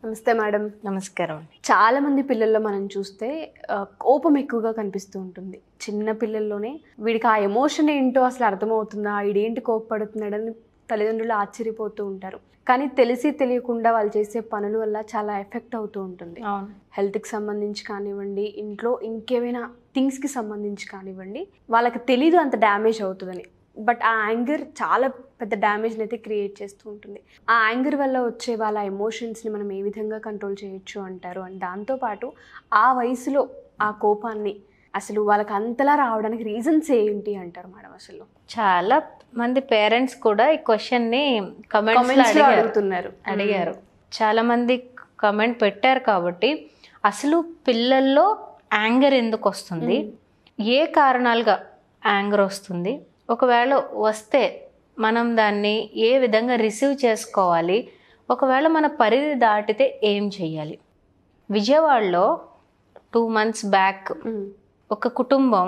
నమస్తే మేడం నమస్కారం అండి చాలా మంది పిల్లల్లో మనం చూస్తే ఆ, కోపం ఎక్కువగా కనిపిస్తూ ఉంటుంది చిన్న పిల్లల్లోనే వీడికి ఆ ఎమోషన్ ఏంటో అసలు అర్థమవుతుందా వీడేంటి కోపపడుతున్నాడని తల్లిదండ్రులు ఆశ్చర్యపోతూ ఉంటారు కానీ తెలిసి తెలియకుండా వాళ్ళు చేసే పనుల వల్ల చాలా ఎఫెక్ట్ అవుతూ ఉంటుంది అవును హెల్త్కి సంబంధించి కానివ్వండి ఇంట్లో ఇంకేమైనా థింగ్స్కి సంబంధించి కానివ్వండి వాళ్ళకి తెలీదు అంత డ్యామేజ్ అవుతుందని బట్ ఆ యాంగర్ చాలా పెద్ద డ్యామేజ్ని అయితే క్రియేట్ చేస్తూ ఉంటుంది ఆ యాంగర్ వల్ల వచ్చే వాళ్ళ ఎమోషన్స్ని మనం ఏ విధంగా కంట్రోల్ చేయొచ్చు అంటారు అండ్ దాంతోపాటు ఆ వయసులో ఆ కోపాన్ని అసలు వాళ్ళకి అంతలా రావడానికి రీజన్స్ ఏంటి అంటారు మేడం అసలు చాలా మంది పేరెంట్స్ కూడా ఈ క్వశ్చన్ ని కమెంట్స్ కామెంట్స్ లో అడిగారు అడుగుతున్నారు అడిగారు చాలా మంది కమెంట్ పెట్టారు కాబట్టి అసలు పిల్లల్లో యాంగర్ ఎందుకు వస్తుంది ఏ కారణాలుగా యాంగర్ వస్తుంది ఒకవేళ వస్తే మనం దాన్ని ఏ విధంగా రిసీవ్ చేసుకోవాలి ఒకవేళ మన పరిధి దాటితే ఏం చెయ్యాలి విజయవాడలో టూ మంత్స్ బ్యాక్ మ్మ్. ఒక కుటుంబం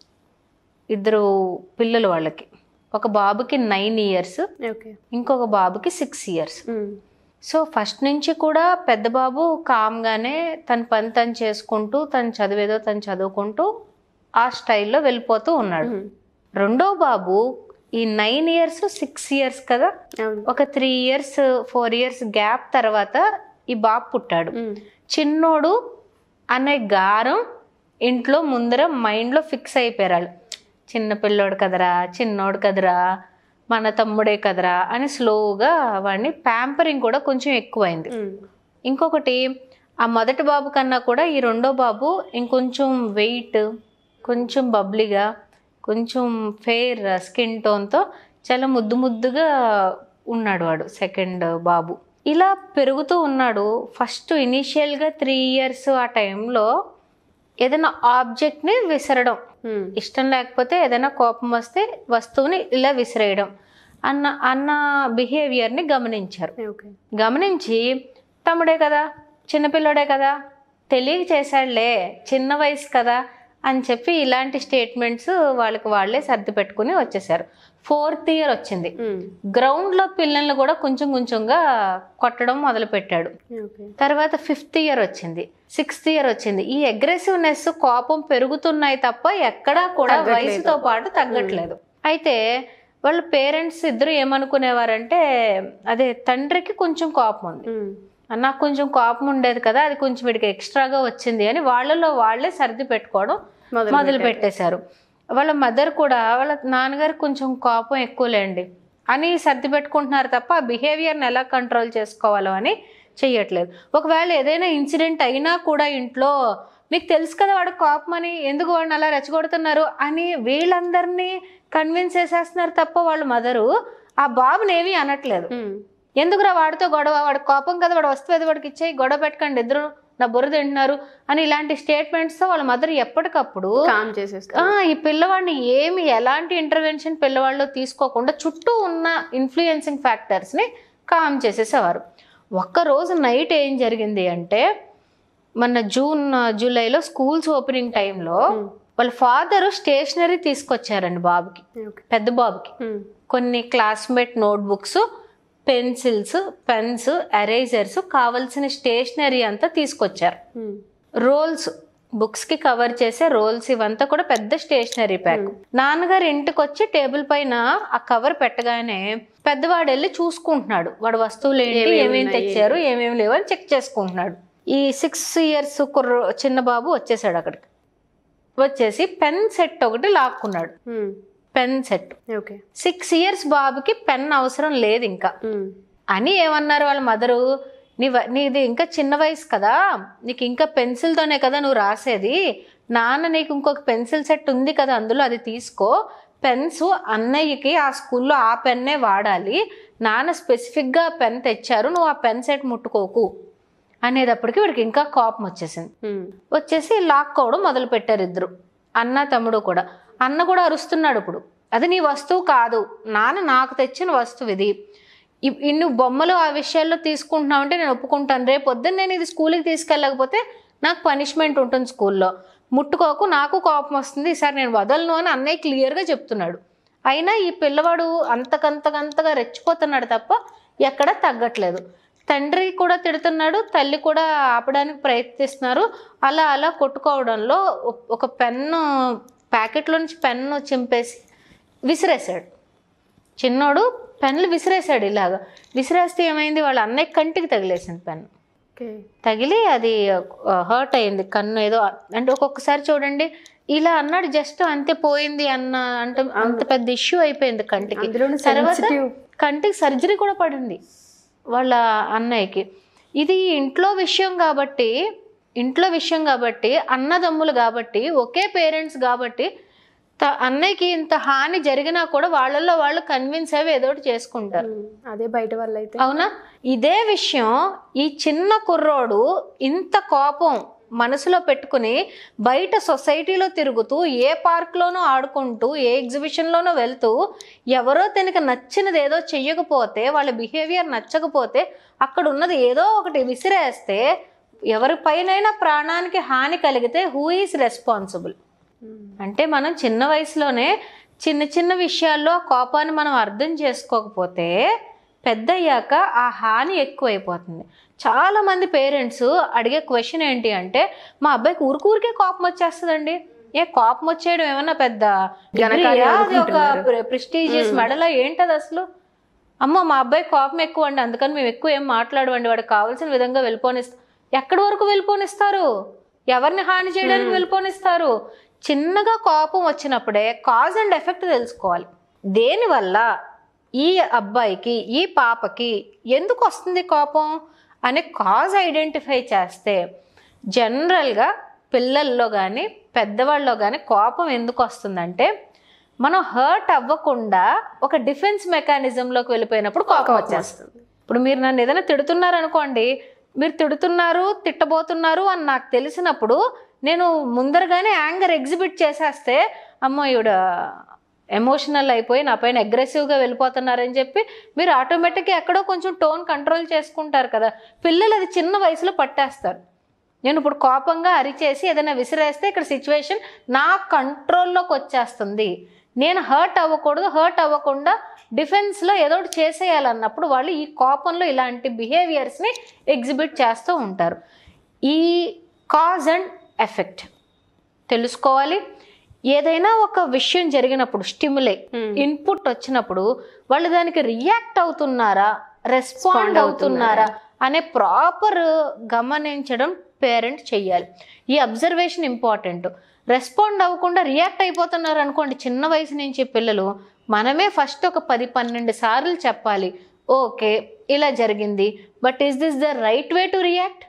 ఇద్దరు పిల్లలు వాళ్ళకి ఒక బాబుకి నైన్ ఇయర్స్ ఓకే ఇంకొక బాబుకి six years hmm. So first నుంచి కూడా పెద్ద బాబు కామ్గానే తన పని తను చేసుకుంటూ తను చదివేదో తను చదువుకుంటూ ఆ స్టైల్లో వెళ్ళిపోతూ ఉన్నాడు మ్మ్. రెండో బాబు ఈ నైన్ ఇయర్స్ సిక్స్ ఇయర్స్ కదా అవును ఒక three years four years gap తర్వాత ఈ బాబు పుట్టాడు మ్మ్. చిన్నోడు అనే గారం ఇంట్లో ముందర మైండ్లో ఫిక్స్ అయిపోయారు చిన్న పిల్లోడు కదరా చిన్నోడు కదరా మన తమ్ముడే కదరా అని స్లోగా వాడిని ప్యాంపరింగ్ కూడా కొంచెం ఎక్కువైంది మ్మ్. ఇంకొకటి ఆ మొదటి బాబు కన్నా కూడా ఈ రెండో బాబు ఇంకొంచెం వెయిట్ కొంచెం బబ్లీగా కొంచెం ఫెయిర్ స్కిన్ టోన్తో చాలా ముద్దు ముద్దుగా ఉన్నాడు వాడు సెకండ్ బాబు ఇలా పెరుగుతూ ఉన్నాడు ఫస్ట్ ఇనీషియల్గా త్రీ ఇయర్స్ ఆ టైంలో ఏదైనా ఆబ్జెక్ట్ని విసరడం మ్మ్. ఇష్టం లేకపోతే ఏదైనా కోపం వస్తే వస్తువుని ఇలా విసిరేయడం అన్న అన్న బిహేవియర్ని గమనించారు ఓకే గమనించి తమ్ముడే కదా చిన్నపిల్లడే కదా తెలియక చేశాడులే చిన్న వయసు కదా అని చెప్పి ఇలాంటి స్టేట్మెంట్స్ వాళ్ళకి వాళ్ళే సర్ది పెట్టుకుని వచ్చేసారు ఫోర్త్ ఇయర్ వచ్చింది మ్మ్. గ్రౌండ్లో పిల్లల్ని కూడా కొంచెం కొంచెంగా కొట్టడం మొదలుపెట్టాడు ఓకే తర్వాత ఫిఫ్త్ ఇయర్ వచ్చింది సిక్స్త్ ఇయర్ వచ్చింది ఈ అగ్రెసివ్నెస్ కోపం పెరుగుతున్నాయి తప్ప ఎక్కడా కూడా తగ్గట్లేదు. వయసుతో పాటు తగ్గట్లేదు అయితే వాళ్ళ పేరెంట్స్ ఇద్దరు ఏమనుకునేవారంటే అదే తండ్రికి కొంచెం కోపం ఉంది మ్మ్. నాకు కొంచెం కోపం ఉండేది కదా అది కొంచెం వీడికి ఎక్స్ట్రాగా వచ్చింది అని వాళ్ళలో వాళ్ళే సర్ది పెట్టుకోవడం మొదలు మొదలు పెట్టేశారు వాళ్ళ మదర్ కూడా వాళ్ళ నాన్నగారికి కొంచెం కోపం ఎక్కువలేండి అని సర్ది పెట్టుకుంటున్నారు తప్ప ఆ బిహేవియర్ని ఎలా కంట్రోల్ చేసుకోవాలో అని చెయ్యట్లేదు ఒకవేళ ఏదైనా ఇన్సిడెంట్ అయినా కూడా ఇంట్లో మీకు తెలుసు కదా వాడు కోపం అని ఎందుకు వాడిని అలా రెచ్చగొడుతున్నారు అని వీళ్ళందరినీ కన్విన్స్ చేసేస్తున్నారు తప్ప వాళ్ళ మదరు ఆ బాబుని ఏమీ అనట్లేదు మ్మ్. ఎందుకురా వాడితో గొడవ వాడు కోపం కదా వాడు వస్తువు ఏదో వాడికి ఇచ్చేయి గొడవ పెట్టకండి ఇద్దరు నా బుర్ర తింటున్నారు అని ఇలాంటి స్టేట్మెంట్స్తో వాళ్ళ మదర్ ఎప్పటికప్పుడు కామ్ చేసేస్తారు ఆ, ఈ పిల్లవాడిని ఏమి ఎలాంటి ఇంటర్వెన్షన్ పిల్లవాళ్ళు తీసుకోకుండా చుట్టూ ఉన్న ఇన్ఫ్లుయెన్సింగ్ ఫ్యాక్టర్స్ని కామ్ చేసేసేవారు ఒక్కరోజు నైట్ ఏం జరిగింది అంటే మన జూన్ జూలైలో స్కూల్స్ ఓపెనింగ్ టైంలో మ్మ్. వాళ్ళ ఫాదరు స్టేషనరీ తీసుకొచ్చారండి బాబుకి ఓకే పెద్ద బాబుకి మ్మ్. కొన్ని classmate notebooks pencils pens erasers కావలసిన స్టేషనరీ అంతా తీసుకొచ్చారు మ్మ్. రోల్స్ బుక్స్ కి కవర్ చేసే రోల్స్ ఇవంతా కూడా పెద్ద స్టేషనరీ ప్యాక్ నాన్నగారు ఇంటికి వచ్చి టేబుల్ పైన ఆ కవర్ పెట్టగానే పెద్దవాడు వెళ్ళి చూసుకుంటున్నాడు వాడు వస్తువులు ఏంటి ఏమేమి ఏమేమి ఉన్నాయి, తెచ్చారు ఏమేమి లేవు అని చెక్ చేసుకుంటున్నాడు ఈ సిక్స్ ఇయర్స్ కుర్ర చిన్న బాబు వచ్చేసాడు అక్కడికి వచ్చేసి పెన్ సెట్ ఒకటి లాక్కున్నాడు hmm. Pen set okay six years బాబుకి పెన్ అవసరం లేదు ఇంకా మ్మ్. అని ఏమన్నారు వాళ్ళ మదరు నీ వ- నీది ఇంకా చిన్న వయసు కదా నీకు ఇంకా పెన్సిల్తోనే కదా నువ్వు రాసేది నాన్న నీకు ఇంకొక పెన్సిల్ సెట్ ఉంది కదా అందులో అది తీసుకో పెన్స్ అన్నయ్యకి ఆ స్కూల్లో ఆ పెన్నే వాడాలి నాన్న స్పెసిఫిక్గా పెన్ తెచ్చారు నువ్వు ఆ పెన్ సెట్ ముట్టుకోకు అనేటప్పటికి వీడికి ఇంకా కోపం వచ్చేసింది మ్మ్. వచ్చేసి లాక్కోవడం మొదలు పెట్టారు ఇద్దరు అన్న తమ్ముడు కూడా అన్న కూడా అరుస్తున్నాడు ఇప్పుడు అది నీ వస్తువు కాదు నాన్న నాకు తెచ్చిన వస్తువు ఇది ఇ- ఇన్ని బొమ్మలు ఆ విషయాల్లో తీసుకుంటున్నావు అంటే నేను ఒప్పుకుంటాను రేపు పొద్దున్న నేను ఇది స్కూల్కి తీసుకెళ్ళకపోతే నాకు పనిష్మెంట్ ఉంటుంది స్కూల్లో ముట్టుకోకు నాకు కోపం వస్తుంది ఈసారి నేను వదలను అని అన్నయ్య క్లియర్గా చెప్తున్నాడు అయినా ఈ పిల్లవాడు అంతకంతకంతగా రెచ్చిపోతున్నాడు తప్ప ఎక్కడ తగ్గట్లేదు తండ్రి కూడా తిడుతున్నాడు తల్లి కూడా ఆపడానికి ప్రయత్నిస్తున్నారు అలా అలా కొట్టుకోవడంలో ఒ- ఒక పెన్ను ప్యాకెట్లో నుంచి పెన్ను చింపేసి విసిరేశాడు చిన్నోడు పెన్నులు విసిరేశాడు ఇలాగా విసిరేస్తే ఏమైంది వాళ్ళ అన్నయ్య కంటికి తగిలేసింది పెన్ను ఓకే తగిలి అది హర్ట్ అయింది కన్ను ఏదో అంటే ఒక్కొక్కసారి చూడండి ఇలా అన్నాడు జస్ట్ అంతే పోయింది అన్న అంటే అంత పెద్ద ఇష్యూ అయిపోయింది కంటికి అందులోనూ తర్వాత sensitive. కంటికి సర్జరీ కూడా పడింది వాళ్ళ అన్నయ్యకి ఇది ఇంట్లో విషయం కాబట్టి ఇంట్లో విషయం కాబట్టి అన్నదమ్ములు కాబట్టి ఒకే పేరెంట్స్ కాబట్టి త- అన్నయ్యకి ఇంత హాని జరిగినా కూడా వాళ్ళల్లో వాళ్ళు కన్విన్స్ అయ్యి ఏదో ఒకటి చేసుకుంటారు ఉమ్, అదే బయట వాళ్ళు అయితే అవునా ఇదే విషయం ఈ చిన్న కుర్రోడు ఇంత కోపం మనసులో పెట్టుకుని బయట సొసైటీలో తిరుగుతూ ఏ పార్క్లోనో ఆడుకుంటూ ఏ ఎగ్జిబిషన్లోనో వెళ్తూ ఎవరో తనకి నచ్చినది ఏదో చెయ్యకపోతే వాళ్ళ బిహేవియర్ నచ్చకపోతే అక్కడ ఉన్నది ఏదో ఒకటి విసిరేస్తే ఎవరిపైనైనా ప్రాణానికి హాని కలిగితే హూ ఈస్ రెస్పాన్సిబుల్ ఉమ్, అంటే మనం చిన్న వయసులోనే చిన్న చిన్న విషయాల్లో ఆ కోపాన్ని మనం అర్థం చేసుకోకపోతే పెద్దయ్యాక ఆ హాని ఎక్కువైపోతుంది చాలా మంది పేరెంట్స్ అడిగే క్వశ్చన్ ఏంటి అంటే మా అబ్బాయికి ఊరికూరికే కోపం వచ్చేస్తుందండి ఏ కోపం వచ్చేయడం ఏమన్నా పెద్ద ఘనకార్యం degree ఆ? అది ఒక అనుకుంటున్నారు. ప్రెస్టీజియస్ మెడలా ఏంటది అసలు అమ్మ మా అబ్బాయి కోపం ఎక్కువ అండి అందుకని మేము ఎక్కువ ఏం మాట్లాడమండి వాడికి కావాల్సిన విధంగా వెళ్ళిపోనిస్తాం ఎక్కడి వరకు వెళ్ళిపోనిస్తారు ఎవరిని హాని చేయడానికి వెళ్ళిపోనిస్తారు చిన్నగా కోపం వచ్చినప్పుడే కాజ్ అండ్ ఎఫెక్ట్ తెలుసుకోవాలి దేనివల్ల ఈ అబ్బాయికి ఈ పాపకి ఎందుకు వస్తుంది కోపం అనే కాజ్ ఐడెంటిఫై చేస్తే జనరల్గా పిల్లల్లో కానీ పెద్దవాళ్ళలో కానీ కోపం ఎందుకు వస్తుందంటే మనం హర్ట్ అవ్వకుండా ఒక డిఫెన్స్ మెకానిజంలోకి వెళ్ళిపోయినప్పుడు కోపం వచ్చేస్తుంది ఇప్పుడు మీరు నన్ను ఏదైనా తిడుతున్నారు అనుకోండి మీరు తిడుతున్నారు తిట్టబోతున్నారు అని నాకు తెలిసినప్పుడు నేను ముందరగానే యాంగర్ ఎగ్జిబిట్ చేసేస్తే అమ్మో ఈవిడ ఎమోషనల్ అయిపోయి నా పైన అగ్రెసివ్గా వెళ్ళిపోతున్నారని చెప్పి మీరు ఆటోమేటిక్గా ఎక్కడో కొంచెం టోన్ కంట్రోల్ చేసుకుంటారు కదా పిల్లలు అది చిన్న వయసులో పట్టేస్తారు నేను ఇప్పుడు కోపంగా అరిచేసి ఏదైనా విసిరేస్తే ఇక్కడ సిచ్యువేషన్ నా కంట్రోల్లోకి వచ్చేస్తుంది నేను హర్ట్ అవ్వకూడదు హర్ట్ అవ్వకుండా డిఫెన్స్లో ఏదో ఒకటి చేసేయాలన్నప్పుడు వాళ్ళు ఈ కోపంలో ఇలాంటి బిహేవియర్స్ని ఎగ్జిబిట్ చేస్తూ ఉంటారు ఈ కాజ్ అండ్ ఎఫెక్ట్ తెలుసుకోవాలి ఏదైనా ఒక విషయం జరిగినప్పుడు స్టిములే Hmm. ఇన్పుట్ వచ్చినప్పుడు వాళ్ళు దానికి రియాక్ట్ అవుతున్నారా రెస్పాండ్ అవుతున్నారా అనే ప్రాపర్ గమనించడం పేరెంట్ చెయ్యాలి ఈ అబ్జర్వేషన్ ఇంపార్టెంట్ రెస్పాండ్ అవ్వకుండా రియాక్ట్ అయిపోతున్నారు అనుకోండి చిన్న వయసు నుంచి పిల్లలు మనమే ఫస్ట్ ఒక పది పన్నెండు సార్లు చెప్పాలి ఓకే ఇలా జరిగింది but is this the right way to react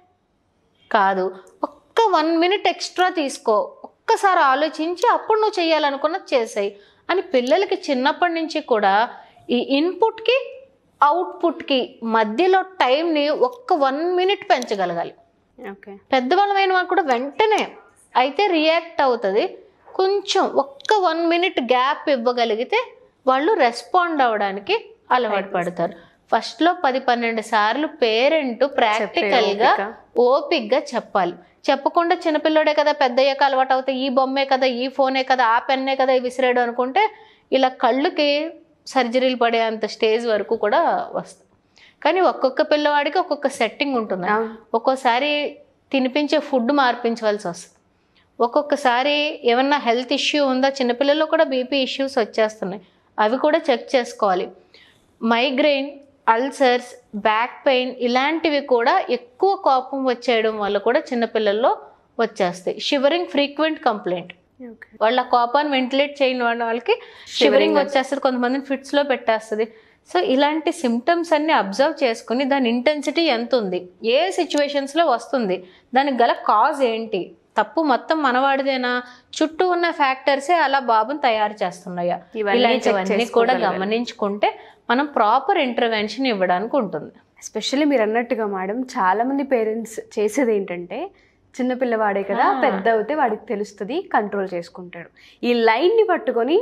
కాదు ఒక్క వన్ మినిట్ ఎక్స్ట్రా తీసుకో ఒక్కసారి ఆలోచించి అప్పుడు నువ్వు చేయాలనుకున్నది చేసాయి అని పిల్లలకి చిన్నప్పటి నుంచి కూడా ఈ ఇన్పుట్కి అవుట్పుట్కి మధ్యలో టైంని ఒక్క వన్ మినిట్ పెంచగలగాలి ఓకే పెద్దవాళ్ళమైన వాళ్ళు కూడా వెంటనే అయితే రియాక్ట్ అవుతుంది కొంచెం ఒక్క వన్ మినిట్ గ్యాప్ ఇవ్వగలిగితే వాళ్ళు రెస్పాండ్ అవ్వడానికి అలవాటు పడతారు ఫస్ట్లో పది పన్నెండు సార్లు పేరెంట్ ప్రాక్టికల్గా ఓపిక. ఓపిక్గా చెప్పాలి చెప్పకుండా చిన్నపిల్లడే కదా పెద్దయ్యాక అలవాటు అవుతాయి ఈ బొమ్మే కదా ఈ ఫోనే కదా ఆ పెన్నే కదా ఈ విసిరాడు అనుకుంటే ఇలా కళ్ళుకి సర్జరీలు పడే అంత స్టేజ్ వరకు కూడా వస్తాయి కానీ ఒక్కొక్క పిల్లవాడికి ఒక్కొక్క సెట్టింగ్ ఉంటుంది అవును. ఒక్కోసారి తినిపించే ఫుడ్ మార్పించవలసి వస్తుంది ఒక్కొక్కసారి ఏమన్నా హెల్త్ ఇష్యూ ఉందా చిన్నపిల్లల్లో కూడా బీపీ ఇష్యూస్ వచ్చేస్తున్నాయి అవి కూడా చెక్ చేసుకోవాలి మైగ్రెయిన్ అల్సర్స్ బ్యాక్ పెయిన్ ఇలాంటివి కూడా ఎక్కువ కోపం వచ్చేయడం వల్ల కూడా చిన్నపిల్లల్లో వచ్చేస్తాయి షివరింగ్ ఫ్రీక్వెంట్ కంప్లైంట్ ఓకే వాళ్ళ కోపాన్ని వెంటిలేట్ చేయని వాళ్ళ వాళ్ళకి షివరింగ్ వచ్చేస్తుంది కొంతమందిని ఫిట్స్లో పెట్టేస్తుంది సో ఇలాంటి సిమ్టమ్స్ అన్ని అబ్జర్వ్ చేసుకుని దాని ఇంటెన్సిటీ ఎంత ఉంది ఏ సిచ్యువేషన్స్లో వస్తుంది దానికి గల కాజ్ ఏంటి తప్పు మొత్తం మనవాడిదేనా చుట్టూ ఉన్న ఫ్యాక్టర్సే అలా బాబుని తయారు చేస్తున్నాయా ఇవన్నీ check ఇలాంటివన్నీ కూడా చేసుకోగలగాలి. గమనించుకుంటే మనం ప్రాపర్ ఇంటర్వెన్షన్ ఇవ్వడానికి ఉంటుంది ఎస్పెషల్లీ మీరు అన్నట్టుగా మేడం చాలా మంది పేరెంట్స్ చేసేది ఏంటంటే చిన్న పిల్లవాడే కదా ఆ. పెద్ద అవుతే వాడికి తెలుస్తుంది కంట్రోల్ చేసుకుంటాడు ఈ లైన్ని పట్టుకొని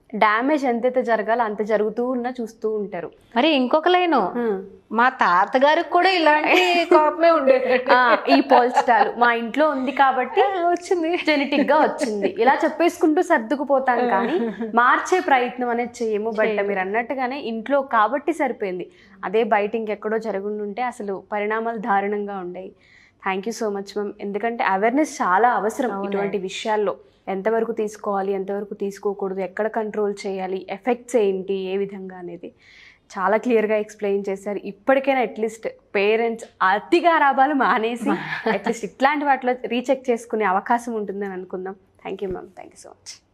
డ్యామేజ్ ఎంతైతే జరగాలో అంత జరుగుతూ ఉన్నా చూస్తూ ఉంటారు మరి ఇంకొక లైను హ్మ్. మా తాతగారికి కూడా ఇలాంటి కోపమే ఉండేది ఆ, ఈ పోల్స్టాలు మా ఇంట్లో ఉంది కాబట్టి వచ్చింది జెనెటిక్ గా వచ్చింది ఇలా చెప్పేసుకుంటూ సర్దుకుపోతాం కానీ మార్చే ప్రయత్నం అనేది చేయము బట్ మీరు అన్నట్టుగానే ఇంట్లో కాబట్టి సరిపోయింది అదే బయట ఇంకెక్కడో జరుగుండుంటే అసలు పరిణామాలు దారుణంగా ఉండేవి thank you so much ma'am ఎందుకంటే అవేర్నెస్ చాలా అవసరం ఇటువంటి విషయాల్లో ఎంతవరకు తీసుకోవాలి ఎంతవరకు తీసుకోకూడదు ఎక్కడ కంట్రోల్ చేయాలి ఎఫెక్ట్స్ ఏంటి ఏ విధంగా అనేది చాలా క్లియర్గా ఎక్స్ప్లెయిన్ చేశారు ఇప్పటికైనా అట్లీస్ట్ పేరెంట్స్ అతిగా రాబాలు మానేసి అట్లీస్ట్ ఇట్లాంటి వాటిలో రీచెక్ చేసుకునే అవకాశం ఉంటుందని అనుకుందాం thank you ma'am thank you so much